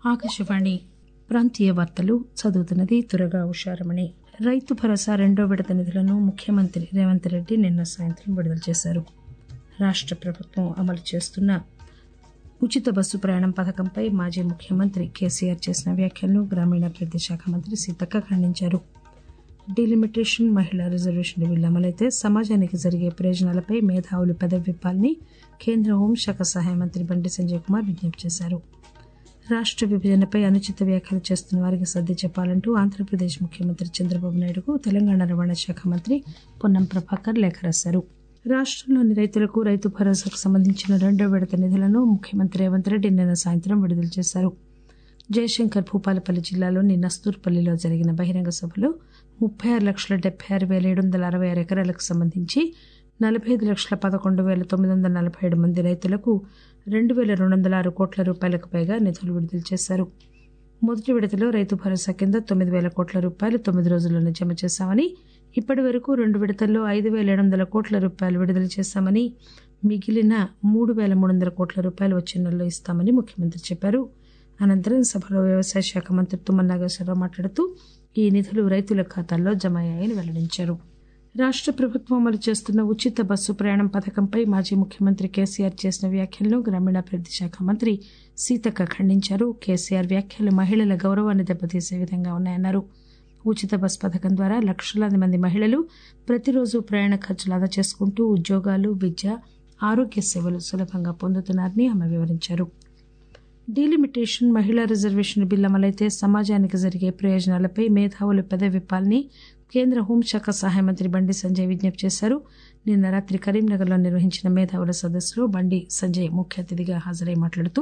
ఆకాశవాణి ప్రాంతీయ వార్తలు చదువుతున్నది తురగా ఉషారమణి రైతు భరోసా రెండో విడత నిధులను ముఖ్యమంత్రి రేవంత్ రెడ్డి నిన్న సాయంత్రం విడుదల చేశారు రాష్ట ప్రభుత్వం అమలు చేస్తున్న ఉచిత బస్సు ప్రయాణం పథకంపై మాజీ ముఖ్యమంత్రి కేసీఆర్ చేసిన వ్యాఖ్యలను గ్రామీణాభివృద్ది శాఖ మంత్రి సీతక్క ఖండించారు డీలిమిటేషన్ మహిళా రిజర్వేషన్ బిల్లు అమలైతే సమాజానికి జరిగే ప్రయోజనాలపై మేధావులు పెదవిప్పాలని కేంద్ర హోంశాఖ సహాయ మంత్రి బండి సంజయ్ కుమార్ విజ్ఞప్తి చేశారు రాష్ట విభజనపై అనుచిత వ్యాఖ్యలు చేస్తున్న వారికి సర్ది చెప్పాలంటూ ఆంధ్రప్రదేశ్ ముఖ్యమంత్రి చంద్రబాబు నాయుడుకు తెలంగాణ రవాణా శాఖ మంత్రి పొన్నం ప్రభాకర్ లేఖ రాశారు రాష్టంలోని రైతులకు రైతు భరోసాకు సంబంధించిన రెండో విడత నిధులను ముఖ్యమంత్రి రేవంత్ రెడ్డి నిన్న సాయంత్రం విడుదల చేశారు జయశంకర్ భూపాలపల్లి జిల్లాలోని నస్తూర్పల్లిలో జరిగిన బహిరంగ సభలో ముప్పై ఆరు లక్షల డెబ్బై ఆరు వేల ఏడు వందల అరవై ఆరు ఎకరాలకు సంబంధించి నలభై ఐదు లక్షల పదకొండు వేల తొమ్మిది వందల నలభై ఏడు మంది రైతులకు రెండు వేల రెండు వందల ఆరు కోట్ల రూపాయలకు పైగా నిధులు విడుదల చేశారు మొదటి విడతలో రైతు భరోసా కింద తొమ్మిది వేల కోట్ల రూపాయలు తొమ్మిది రోజుల్లోనే జమ చేశామని ఇప్పటి వరకు రెండు విడతల్లో ఐదు వేల ఏడు వందల కోట్ల రూపాయలు విడుదల చేశామని మిగిలిన మూడు వేల మూడు వందల కోట్ల రూపాయలు వచ్చే నెలలో ఇస్తామని ముఖ్యమంత్రి చెప్పారు అనంతరం సభలో వ్యవసాయ శాఖ మంత్రి తుమ్మల నాగేశ్వరరావు మాట్లాడుతూ ఈ నిధులు రైతుల ఖాతాల్లో జమ అయ్యాయని వెల్లడించారు రాష్ట ప్రభుత్వం అమలు చేస్తున్న ఉచిత బస్సు ప్రయాణం పథకంపై మాజీ ముఖ్యమంత్రి కేసీఆర్ చేసిన వ్యాఖ్యలను గ్రామీణాభివృద్ది శాఖ మంత్రి సీతక్క ఖండించారు కేసీఆర్ వ్యాఖ్యలు మహిళల గౌరవాన్ని దెబ్బతీసే విధంగా ఉన్నాయన్నారు ఉచిత బస్ పథకం ద్వారా లక్షలాది మంది మహిళలు ప్రతిరోజు ప్రయాణ ఖర్చులు ఆదా చేసుకుంటూ ఉద్యోగాలు విద్య ఆరోగ్య సేవలు సులభంగా పొందుతున్నారని ఆమె వివరించారు డీలిమిటేషన్ మహిళా రిజర్వేషన్ బిల్ అమలైతే సమాజానికి జరిగే ప్రయోజనాలపై మేధావులు పెదవిప్పాలని కేంద్ర హోంశాఖ సహాయ మంత్రి బండి సంజయ్ విజ్ఞప్తి చేశారు నిన్న రాత్రి కరీంనగర్లో నిర్వహించిన మేధావుల సదస్సులో బండి సంజయ్ ముఖ్య అతిథిగా హాజరై మాట్లాడుతూ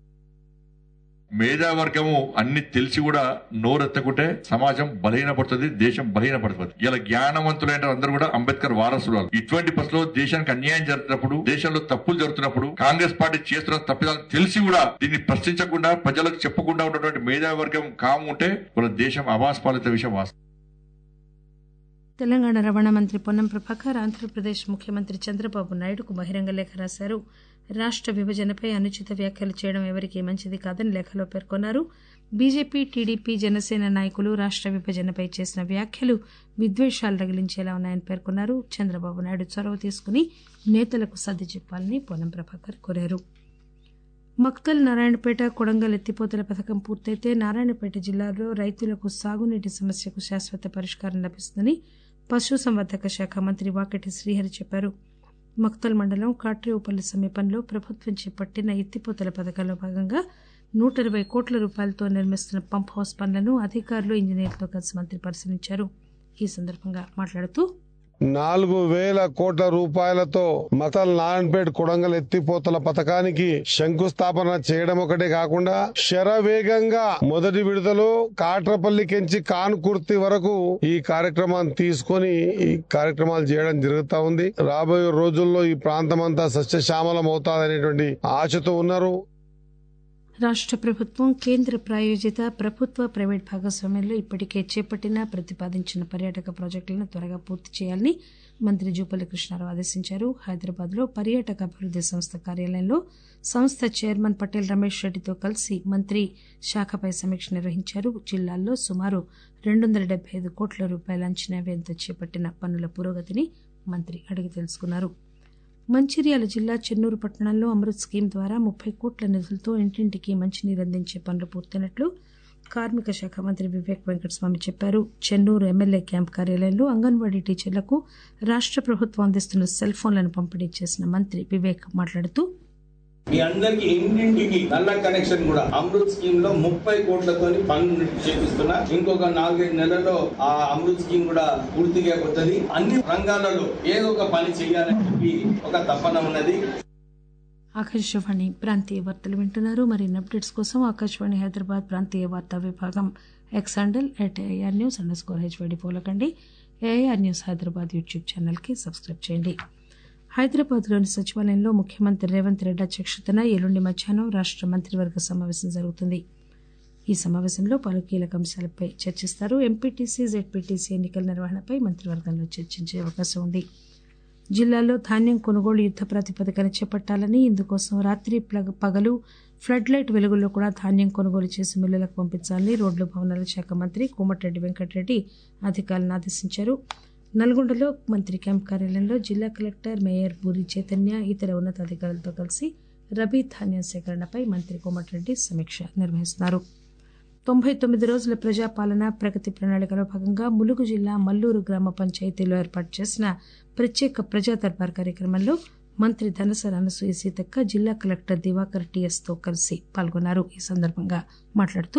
మేధావర్గము అన్ని తెలిసి కూడా నోరెత్తకుంటే సమాజం బలహీనపడుతుంది దేశం బలహీనపడుతుంది ఇలా జ్ఞానవంతులైన అందరూ కూడా అంబేద్కర్ వారసులు వాళ్ళు. ఇటువంటి బస్సులో దేశానికి అన్యాయం జరుగుతున్నప్పుడు దేశంలో తప్పులు జరుగుతున్నప్పుడు కాంగ్రెస్ పార్టీ చేస్తున్న తప్పిదాలు తెలిసి కూడా దీన్ని ప్రశ్నించకుండా ప్రజలకు చెప్పకుండా ఉన్నటువంటి మేధావర్గం కాము ఉంటే వాళ్ళ దేశం అవాస్పాలిత విషయం వాస్తవం తెలంగాణ రవాణా మంత్రి పొన్నం ప్రభాకర్ ఆంధ్రప్రదేశ్ ముఖ్యమంత్రి చంద్రబాబు నాయుడుకు బహిరంగ లేఖ రాశారు రాష్ట విభజనపై అనుచిత వ్యాఖ్యలు చేయడం ఎవరికీ మంచిది కాదని లేఖలో పేర్కొన్నారు బీజేపీ టీడీపీ జనసేన నాయకులు రాష్ట విభజనపై చేసిన వ్యాఖ్యలు విద్వేషాలు రగిలించేలా ఉన్నాయని పేర్కొన్నారు చంద్రబాబు నాయుడు చొరవ తీసుకుని నేతలకు సర్ది చెప్పాలని పొన్నం ప్రభాకర్ కోరారు మక్తల్ నారాయణపేట కొడంగల్ ఎత్తిపోతల పథకం పూర్తయితే నారాయణపేట జిల్లాలో రైతులకు సాగునీటి సమస్యకు శాశ్వత పరిష్కారం లభిస్తుందని పశుసంవర్ధక శాఖ మంత్రి వాకటి శ్రీహరి చెప్పారు మక్తల్ మండలం కాట్రేవుపల్లి సమీపంలో ప్రభుత్వం చేపట్టిన ఎత్తిపోతల పథకంలో భాగంగా నూట ఇరవై కోట్ల రూపాయలతో నిర్మిస్తున్న పంప్ హౌస్ పనులను అధికారులు ఇంజనీర్లతో కలిసి మంత్రి పరిశీలించారు ఈ సందర్భంగా మాట్లాడుతూ నాలుగు వేల కోట్ల రూపాయలతో మతల్ నారాయణపేట కొడంగల్ ఎత్తిపోతల పథకానికి శంకుస్థాపన చేయడం ఒకటే కాకుండా శరవేగంగా మొదటి విడుదల కాట్రపల్లి కెంచి కాన్కుర్తి వరకు ఈ కార్యక్రమాన్ని తీసుకొని ఈ కార్యక్రమాలు చేయడం జరుగుతా ఉంది రాబోయే రోజుల్లో ఈ ప్రాంతం అంతా సస్యశ్యామలం అవుతాదనేటువంటి ఆశతో ఉన్నారు రాష్ట ప్రభుత్వం కేంద్ర ప్రాయోజిత ప్రభుత్వ ప్రైవేట్ భాగస్వామ్యంలో ఇప్పటికే చేపట్టిన ప్రతిపాదించిన పర్యాటక ప్రాజెక్టులను త్వరగా పూర్తి చేయాలని మంత్రి జూపల్లి కృష్ణారావు ఆదేశించారు హైదరాబాద్ లో పర్యాటక అభివృద్ది సంస్థ కార్యాలయంలో సంస్థ చైర్మన్ పటేల్ రమేష్ రెడ్డితో కలిసి మంత్రి శాఖపై సమీక్ష నిర్వహించారు జిల్లాల్లో సుమారు రెండు వందల డెబ్బై ఐదు కోట్ల రూపాయల అంచనా వ్యయంతో చేపట్టిన పనుల పురోగతిని మంత్రి అడిగి తెలుసుకున్నారు మంచిర్యాల జిల్లా చెన్నూరు పట్టణంలో అమృత్ స్కీమ్ ద్వారా ముప్పై కోట్ల నిధులతో ఇంటింటికి మంచినీరు అందించే పనులు పూర్తయినట్లు కార్మిక శాఖ మంత్రి వివేక్ వెంకటస్వామి చెప్పారు చెన్నూరు ఎమ్మెల్యే క్యాంప్ కార్యాలయంలో అంగన్వాడీ టీచర్లకు రాష్ట ప్రభుత్వం అందిస్తున్న సెల్ ఫోన్లను పంపిణీ చేసిన మంత్రి వివేక్ మాట్లాడుతూ మీ అందరికి ఇంటింటికి నల్ల కనెక్షన్ కూడా అమృత్ స్కీమ్ లో ముప్పై కోట్లతో పనులు చేపిస్తున్నా ఇంకొక నాలుగైదు నెలల్లో ఆ అమృత్ స్కీమ్ కూడా పూర్తిగా పోతుంది అన్ని రంగాలలో ఏదో ఒక పని చేయాలని చెప్పి ఒక తపన ఉన్నది ఆకాశవాణి ప్రాంతీయ వార్తలు వింటున్నారు మరిన్ని అప్డేట్స్ కోసం ఆకాశవాణి హైదరాబాద్ ప్రాంతీయ వార్తా విభాగం X handle at AR news underscore స్కోర్ హెచ్వైడి పోలకండి ఏఆర్ న్యూస్ హైదరాబాద్ యూట్యూబ్ ఛానల్కి సబ్స్క్రైబ్ చేయండి హైదరాబాద్లోని సచివాలయంలో ముఖ్యమంత్రి రేవంత్ రెడ్డి అధ్యక్షతన ఎల్లుండి మధ్యాహ్నం రాష్ట మంత్రివర్గ సమావేశం జరుగుతుంది ఈ సమావేశంలో పలు కీలక అంశాలపై చర్చిస్తారు ఎంపీటీసీ జెడ్పీటీసీ ఎన్నికల నిర్వహణపై మంత్రివర్గంలో చర్చించే అవకాశం ఉంది జిల్లాలో ధాన్యం కొనుగోలు యుద్ద ప్రాతిపదికన చేపట్టాలని ఇందుకోసం రాత్రి ప్లగ- పగలు ఫ్లడ్ లైట్ వెలుగుల్లో కూడా ధాన్యం కొనుగోలు చేసి మిల్లులకు పంపించాలని రోడ్లు భవనాల శాఖ మంత్రి కోమటిరెడ్డి వెంకటరెడ్డి అధికారులను ఆదేశించారు నల్గొండలో మంత్రి క్యాంప్ కార్యాలయంలో జిల్లా కలెక్టర్ మేయర్ బూరి చైతన్య ఇతర ఉన్నతాధికారులతో కలిసి రబీ ధాన్యం సేకరణపై మంత్రి కోమటిరెడ్డి సమీక్ష నిర్వహిస్తున్నారు తొంభై తొమ్మిది రోజుల ప్రజాపాలన ప్రగతి ప్రణాళికలో భాగంగా ములుగు జిల్లా మల్లూరు గ్రామ పంచాయతీలో ఏర్పాటు చేసిన ప్రత్యేక ప్రజా దర్బార్ కార్యక్రమంలో మంత్రి ధనసరి అనసూయ సీతక్క జిల్లా కలెక్టర్ దివాకర్ టిఎస్ తో కలిసి పాల్గొన్నారు ఈ సందర్భంగా మాట్లాడుతూ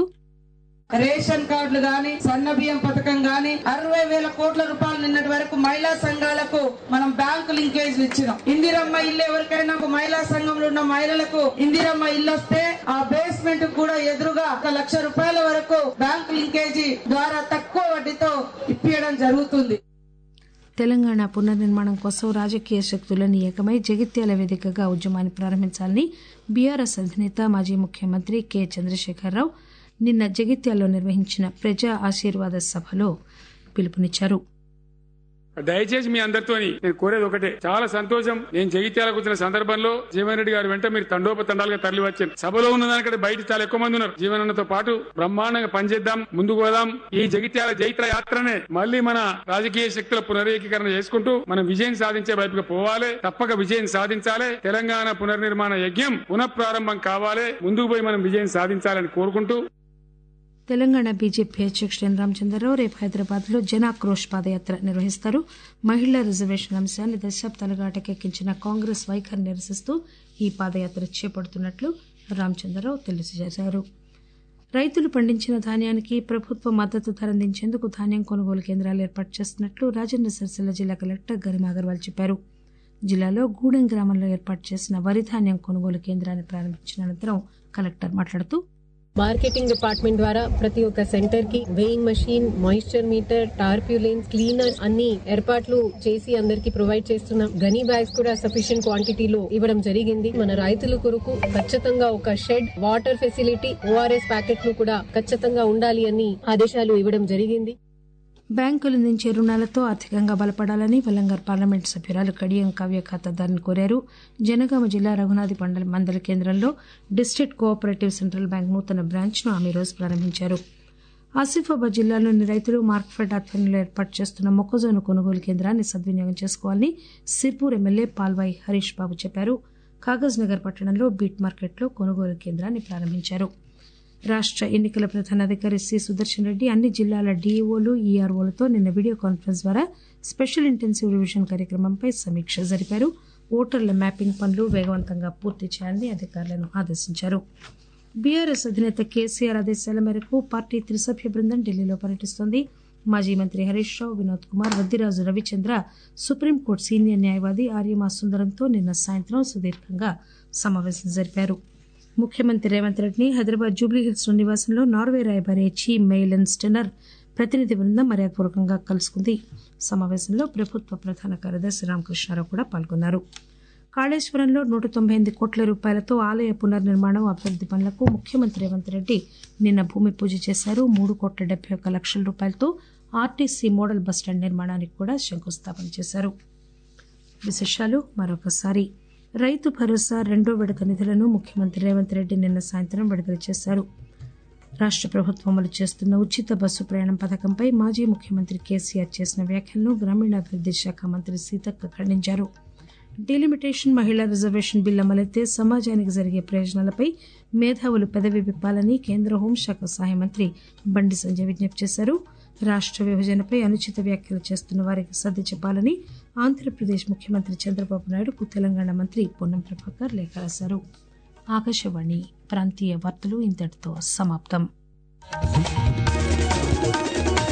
రేషన్ కార్డులు గాని సన్న బియ్యం పథకం గాని అరవై వేల కోట్ల రూపాయలు నిన్నటి వరకు మహిళా సంఘాలకు మనం బ్యాంకు లింకేజ్ ఇచ్చినాం ఇందిరమ్మ ఇల్లు ఎవరికైనా ఒక మహిళా సంఘంలో ఉన్న మహిళలకు ఇందిరమ్మ ఇల్లు వస్తే ఆ బేస్మెంట్ కూడా ఎదురుగా ఒక లక్ష రూపాయల వరకు బ్యాంకు లింకేజీ ద్వారా తక్కువ వడ్డీతో ఇప్పించడం జరుగుతుంది తెలంగాణ పునర్నిర్మాణం కోసం రాజకీయ శక్తులని ఏకమై జగిత్యాల వేదికగా ఉద్యమాన్ని ప్రారంభించాలని బీఆర్ఎస్ అధినేత మాజీ ముఖ్యమంత్రి కె చంద్రశేఖరరావు నిన్న జగిత్యాల్లో నిర్వహించిన ప్రజా ఆశీర్వాద సభలో పిలుపునిచ్చారు దయచేసి మీ అందరితోని నేను కోరేది ఒకటే చాలా సంతోషం నేను జగిత్యాలకు వచ్చిన సందర్భంలో జీవన్ రెడ్డి గారు వెంట మీరు తండోపతండాలుగా తరలి వచ్చారు సభలో ఉన్న దానికంటే బయట చాలా ఎక్కువ మంది ఉన్నారు జీవనన్నతో పాటు బ్రహ్మాండంగా పనిచేద్దాం ముందుకు పోదాం ఈ జగిత్యాల జైత్ర యాత్రనే మళ్ళీ మన రాజకీయ శక్తుల పునరేకీకరణ చేసుకుంటూ మనం విజయం సాధించే వైపుగా పోవాలి తప్పక విజయం సాధించాలి తెలంగాణ పునర్నిర్మాణ యజ్ఞం పునఃప్రారంభం కావాలి ముందుకు పోయి మనం విజయం సాధించాలని కోరుకుంటూ తెలంగాణ బీజేపీ అధ్యక్షుడు ఎన్ రామచంద్రరావు రేపు హైదరాబాద్ లో జనాక్రోష్ పాదయాత్ర నిర్వహిస్తారు మహిళా రిజర్వేషన్ అంశాన్ని దశాబ్దాలుగా అటకెక్కించిన కాంగ్రెస్ వైఖరి నిరసిస్తూ ఈ పాదయాత్ర చేపడుతున్నట్లు రామచంద్రరావు తెలియజేశారు రైతులు పండించిన ధాన్యానికి ప్రభుత్వ మద్దతు ధర అందించేందుకు ధాన్యం కొనుగోలు కేంద్రాలు ఏర్పాటు చేస్తున్నట్లు రాజన్న సిరిసిల్ల జిల్లా కలెక్టర్ గరిమా అగర్వాల్ చెప్పారు జిల్లాలో గూడెం గ్రామంలో ఏర్పాటు చేసిన వరి ధాన్యం కొనుగోలు కేంద్రాన్ని ప్రారంభించిన అనంతరం కలెక్టర్ మాట్లాడుతూ మార్కెటింగ్ డిపార్ట్మెంట్ ద్వారా ప్రతి ఒక్క సెంటర్ కి weighing machine moisture meter tarpaulins cleaners అన్ని ఏర్పాట్లు చేసి అందరికి ప్రొవైడ్ చేస్తున్నాం గనీ బ్యాగ్స్ కూడా సఫిషియెంట్ క్వాంటిటీలో ఇవ్వడం జరిగింది మన రైతుల కొరకు ఖచ్చితంగా ఒక షెడ్ వాటర్ ఫెసిలిటీ ఓఆర్ఎస్ ప్యాకెట్లు కూడా ఖచ్చితంగా ఉండాలి అని ఆదేశాలు ఇవ్వడం జరిగింది బ్యాంకులు అందించే రుణాలతో ఆర్థికంగా బలపడాలని వలంగర్ పార్లమెంట్ సభ్యురాలు కడియం కావ్య ఖాతాదారుని కోరారు జనగామ జిల్లా రఘునాథి పండల మండల కేంద్రంలో డిస్టిక్ట్ కోఆపరేటివ్ సెంట్రల్ బ్యాంక్ నూతన బ్రాంచ్ ను ఆమె ఈ రోజు ప్రారంభించారు ఆసిఫాబాద్ జిల్లాలోని రైతులు మార్క్ఫెడ్ ఆధ్వర్యంలో ఏర్పాటు చేస్తున్న మొక్కజొన్న కొనుగోలు కేంద్రాన్ని సద్వినియోగం చేసుకోవాలని సిర్పూర్ ఎమ్మెల్యే పాల్వాయి హరీష్ బాబు చెప్పారు కాగజ్ నగర్ పట్టణంలో బీట్ మార్కెట్లో కొనుగోలు కేంద్రాన్ని ప్రారంభించారు రాష్ట్ర ఎన్నికల ప్రధానాధికారి సి సుదర్శన్ రెడ్డి అన్ని జిల్లాల డీఈఓలు ఈఆర్ఓలతో నిన్న వీడియో కాన్ఫరెన్స్ ద్వారా స్పెషల్ ఇంటెన్సివ్ రివిజన్ కార్యక్రమంపై సమీక్ష జరిపారు ఓటర్ల మ్యాపింగ్ పనులు వేగవంతంగా పూర్తి చేయాలని అధికారులను ఆదేశించారు బీఆర్ఎస్ అధినేత కేసీఆర్ ఆదేశాల మేరకు పార్టీ త్రిసభ్య బృందం ఢిల్లీలో పర్యటిస్తోంది మాజీ మంత్రి హరీష్ రావు వినోద్ కుమార్ వద్దిరాజు రవిచంద్ర సుప్రీంకోర్టు సీనియర్ న్యాయవాది ఆర్యమా సుందరంతో నిన్న సాయంత్రం సుదీర్ఘంగా సమావేశం జరిపారు ముఖ్యమంత్రి రేవంత్ రెడ్డిని హైదరాబాద్ జూబ్లీహిల్స్ నివాసంలో నార్వే రాయబారి చీ మెయిలెన్ స్టెనర్ ప్రతినిధి బృందం మర్యాదపూర్వకంగా కలుసుకుంది సమావేశంలో ప్రభుత్వ ప్రధాన కార్యదర్శి రామకృష్ణారావు కూడా పాల్గొన్నారు కాళేశ్వరంలో నూట తొంభై ఎనిమిది కోట్ల రూపాయలతో ఆలయ పునర్నిర్మాణం అభివృద్ది పనులకు ముఖ్యమంత్రి రేవంత్ రెడ్డి నిన్న భూమి పూజ చేశారు మూడు కోట్ల డెబ్బై ఒక్క లక్షల రూపాయలతో ఆర్టీసీ మోడల్ బస్టాండ్ నిర్మాణానికి కూడా శంకుస్థాపన చేశారు విశేషాలు మరొకసారి రైతు భరోసా రెండో విడత నిధులను ముఖ్యమంత్రి రేవంత్ రెడ్డి నిన్న సాయంత్రం విడుదల చేశారు రాష్ట్ర ప్రభుత్వం అమలు చేస్తున్న ఉచిత బస్సు ప్రయాణం పథకంపై మాజీ ముఖ్యమంత్రి కేసీఆర్ చేసిన వ్యాఖ్యలను గ్రామీణాభివృద్ది శాఖ మంత్రి సీతక్క ఖండించారు డీలిమిటేషన్ మహిళా రిజర్వేషన్ బిల్ అమలైతే సమాజానికి జరిగే ప్రయోజనాలపై మేధావులు పెదవి విప్పాలని కేంద్ర హోంశాఖ సహాయ మంత్రి బండి సంజయ్ విజ్ఞప్తి చేశారు రాష్ట్ర విభజనపై అనుచిత వ్యాఖ్యలు చేస్తున్న వారికి సర్ది చెప్పాలని ఆంధ్రప్రదేశ్ ముఖ్యమంత్రి చంద్రబాబు నాయుడుకు తెలంగాణ మంత్రి పొన్నం ప్రభాకర్ లేఖ రాశారు ఆకాశవాణి ప్రాంతీయ వార్తలు ఇంతటితో సమాప్తం